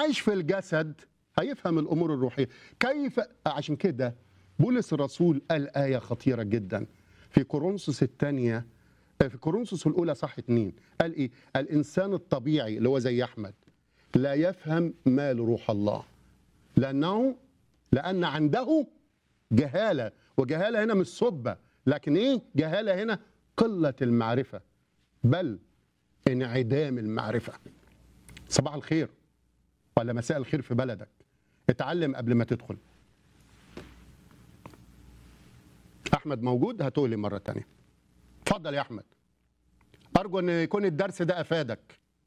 عايش في الجسد هيفهم الامور الروحيه كيف عشان كده بولس الرسول قال ايه خطيره جدا في كورنثوس الثانيه في كورنثوس الاولى صح اتنين قال ايه الانسان الطبيعي اللي هو زي احمد لا يفهم ما لروح الله لانه لان عنده جهاله وجهاله هنا مش سبه لكن ايه جهاله هنا قله المعرفه بل انعدام المعرفه صباح الخير ولا مساء الخير في بلدك اتعلم قبل ما تدخل احمد موجود هتقولي مره تانية اتفضل يا احمد ارجو ان يكون الدرس ده افادك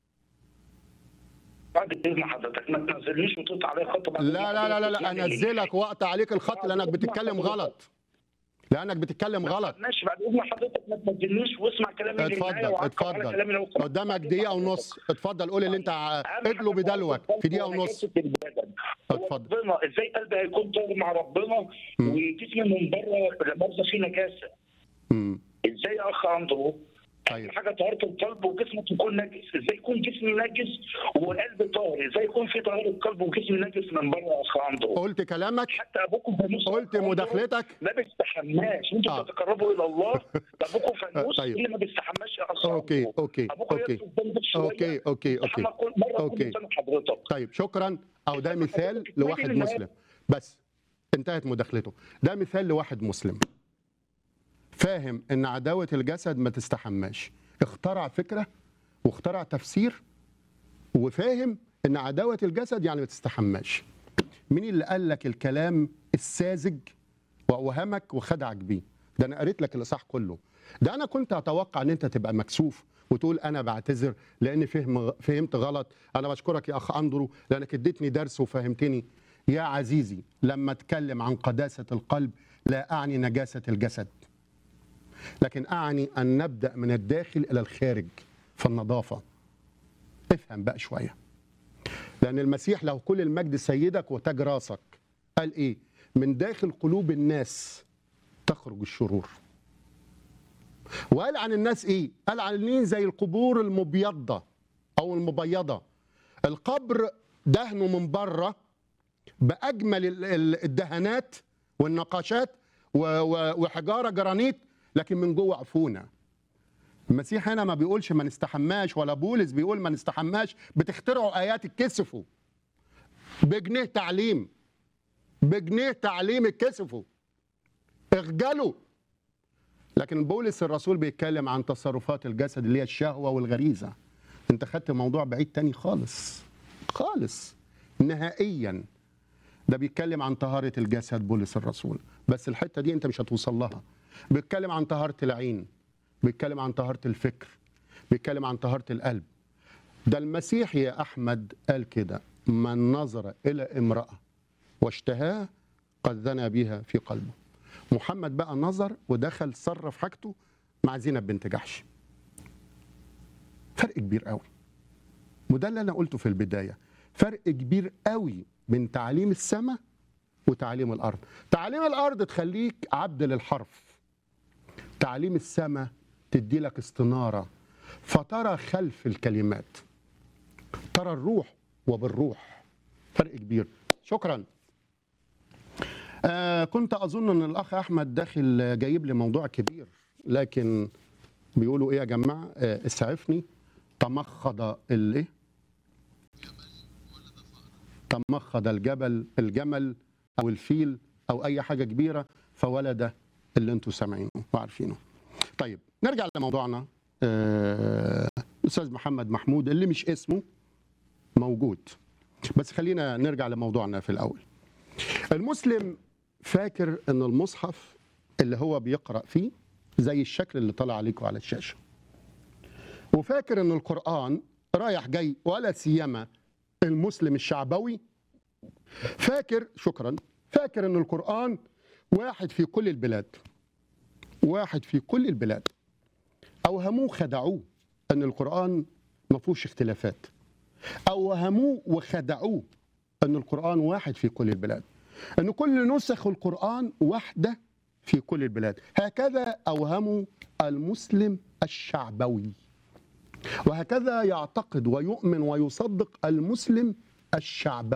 بعد اذن حضرتك ما تنزلنيش وتقطع عليا خط بعد لا لا لا لا, لا يعني انزلك واقطع عليك الخط لانك بتتكلم غلط لانك بتتكلم غلط ماشي بعد اذن حضرتك ما تنزلنيش واسمع كلامي للنهاية اتفضل وعقب على اتفضل كلامي لو سمحت. قدامك دقيقه ونص اتفضل قول اللي انت ع- ادلو بدلوك في دقيقه ونص اتفضل اتفضل. ربنا ازاي قلبي هيكون طاهر مع ربنا مم. وجسمي من بره لا مؤاخذه فيه نجاسه مم. ازاي يا اخ اندرو طيب حاجه طهاره القلب وجسمك يكون نجس ازاي يكون جسمي نجس والقلب طاهر ازاي يكون في طهاره قلب وجسمي نجس من بره يا اخ اندرو قلت كلامك حتى ابوكم فانوس قلت مداخلتك ما بيستحماش انتوا آه. بتتقربوا الى الله ده ابوكم فانوس طيب. اللي ما بيستحماش يا اخ اوكي أندرو. اوكي ابوكم اوكي يقف قدامك شوية، اوكي اوكي اوكي يستحمى كل مره أوكي. كل سنه حضرتك طيب شكرا او ده مثال حضرتك لواحد تكملي مسلم بس انتهت مداخلته ده مثال لواحد مسلم فاهم ان عداوه الجسد ما تستحماش اخترع فكره واخترع تفسير وفاهم ان عداوه الجسد يعني ما تستحماش مين اللي قال لك الكلام الساذج واوهمك وخدعك بيه ده انا قريت لك الاصحاح كله ده انا كنت اتوقع ان انت تبقى مكسوف وتقول انا بعتذر لان فهم فهمت غلط انا بشكرك يا اخ اندرو لانك اديتني درس وفهمتني يا عزيزي لما اتكلم عن قداسه القلب لا اعني نجاسه الجسد لكن اعني ان نبدا من الداخل الى الخارج في النظافه افهم بقى شويه لان المسيح له كل المجد سيدك وتاج راسك قال ايه من داخل قلوب الناس تخرج الشرور وقال عن الناس ايه قال عن النين زي القبور المبيضه او المبيضه القبر دهنه من بره باجمل ال- ال- الدهانات والنقاشات و- و- وحجاره جرانيت لكن من جوه عفونه المسيح هنا ما بيقولش ما نستحماش ولا بولس بيقول ما نستحماش بتخترعوا ايات اتكسفوا بجنيه تعليم بجنيه تعليم اتكسفوا اخجلوا لكن بولس الرسول بيتكلم عن تصرفات الجسد اللي هي الشهوه والغريزه انت خدت موضوع بعيد تاني خالص خالص نهائيا ده بيتكلم عن طهاره الجسد بولس الرسول بس الحته دي انت مش هتوصل لها بيتكلم عن طهاره العين بيتكلم عن طهاره الفكر بيتكلم عن طهاره القلب ده المسيح يا احمد قال كده من نظر الى امراه واشتهاها قد زنى بها في قلبه محمد بقى نظر ودخل صرف حاجته مع زينب بنت جحش فرق كبير قوي وده اللي انا قلته في البدايه فرق كبير قوي بين تعليم السماء وتعليم الارض تعليم الارض تخليك عبد للحرف تعليم السماء تدي لك استناره فترى خلف الكلمات ترى الروح وبالروح فرق كبير شكرا آه كنت اظن ان الاخ احمد داخل جايب لي موضوع كبير لكن بيقولوا ايه يا جماعه آه اسعفني تمخض الايه تمخض الجبل الجمل او الفيل او اي حاجه كبيره فولد اللي انتم سامعينه وعارفينه طيب نرجع لموضوعنا آه، استاذ محمد محمود اللي مش اسمه موجود بس خلينا نرجع لموضوعنا في الاول المسلم فاكر ان المصحف اللي هو بيقرا فيه زي الشكل اللي طلع عليكم على الشاشه وفاكر ان القران رايح جاي ولا سيما المسلم الشعبوي فاكر شكرا فاكر ان القران واحد في كل البلاد واحد في كل البلاد اوهموه خدعوه ان القران ما فيهوش اختلافات اوهموه وخدعوه ان القران واحد في كل البلاد ان كل نسخ القران واحده في كل البلاد هكذا اوهموا المسلم الشعبوي وهكذا يعتقد ويؤمن ويصدق المسلم الشعب